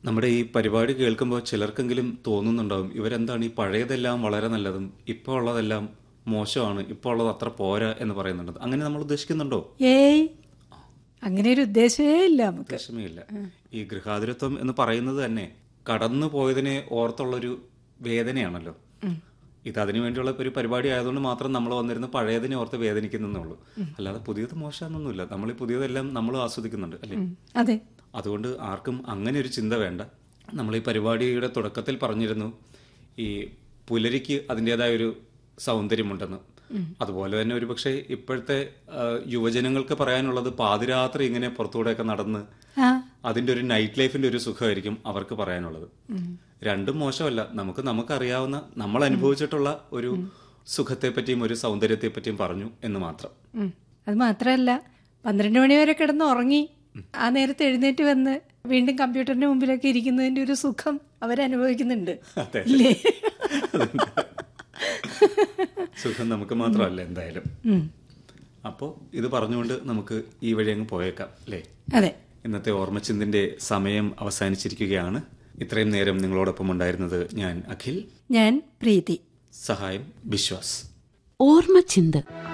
നമ്മുടെ ഈ പരിപാടി കേൾക്കുമ്പോൾ ചിലർക്കെങ്കിലും തോന്നുന്നുണ്ടാവും ഇവരെന്താണ് ഈ പഴയതെല്ലാം വളരെ നല്ലതും ഇപ്പോൾ ഉള്ളതെല്ലാം മോശമാണ് ഇപ്പോൾ ഉള്ളത് അത്ര പോരാ എന്ന് പറയുന്നുണ്ട് അങ്ങനെ നമ്മൾ ഉദ്ദേശിക്കുന്നുണ്ടോ ഏയ് അങ്ങനെ ഒരു ഉദ്ദേശമേ ഇല്ല നമുക്ക് ഉദ്ദേശമേ ഇല്ല ഈ ഗൃഹാതുരത്വം എന്ന് പറയുന്നത് തന്നെ കടന്നു പോയതിനെ ഓർത്തുള്ളൊരു വേദനയാണല്ലോ ഇത് അതിനു വേണ്ടിയുള്ള ഒരു പരിപാടി ആയതുകൊണ്ട് മാത്രം നമ്മൾ വന്നിരുന്ന് പഴയതിനെ ഓർത്ത് വേദനിക്കുന്നേ ഉള്ളൂ അല്ലാതെ പുതിയത് മോശമാണെന്നൊന്നുമില്ല നമ്മൾ ഈ പുതിയതെല്ലാം നമ്മൾ ആസ്വദിക്കുന്നുണ്ട് അല്ലേ ഉം, അതെ അതുകൊണ്ട് ആർക്കും അങ്ങനെ ഒരു ചിന്ത വേണ്ട നമ്മൾ ഈ പരിപാടിയുടെ തുടക്കത്തിൽ പറഞ്ഞിരുന്നു ഈ പുലരിക്ക് അതിൻ്റെതായ ഒരു സൗന്ദര്യമുണ്ടെന്ന് അതുപോലെ തന്നെ ഒരുപക്ഷെ ഇപ്പോഴത്തെ ആ, യുവജനങ്ങൾക്ക് പറയാനുള്ളത് പാതിരാത്രി ഇങ്ങനെ പുറത്തൂടെയൊക്കെ നടന്ന് ആ അതിന്റെ ഒരു നൈറ്റ് ലൈഫിന്റെ ഒരു സുഖമായിരിക്കും അവർക്ക് പറയാനുള്ളത് രണ്ടും മോശമല്ല നമുക്ക് നമുക്കറിയാവുന്ന നമ്മൾ അനുഭവിച്ചിട്ടുള്ള ഒരു സുഖത്തെ പറ്റിയും ഒരു സൗന്ദര്യത്തെ പറ്റിയും പറഞ്ഞു എന്ന് മാത്രം ഉം. അത് മാത്രമല്ല പന്ത്രണ്ട് മണി വരെ കിടന്ന് ഉറങ്ങി ആ നേരത്തെ എഴുന്നേറ്റ് വന്ന് വീണ്ടും കമ്പ്യൂട്ടറിന്റെ മുമ്പിലൊക്കെ ഇരിക്കുന്നതിന്റെ ഒരു സുഖം അവരനുഭവിക്കുന്നുണ്ട് അതെ. ഇല്ലേ സുഖം നമുക്ക് മാത്രമല്ല എന്തായാലും ഉം. അപ്പോൾ ഇത് പറഞ്ഞുകൊണ്ട് നമുക്ക് ഈ വഴി അങ്ങ് പോയേക്കാം അല്ലേ അതെ ഇന്നത്തെ ഓർമ്മച്ചിന്തിന്റെ സമയം അവസാനിച്ചിരിക്കുകയാണ് ഇത്രയും നേരം നിങ്ങളോടൊപ്പം ഉണ്ടായിരുന്നത് ഞാൻ അഖിൽ ഞാൻ പ്രീതി സഹായം വിശ്വാസ് ഓർമ്മച്ചിന്ത്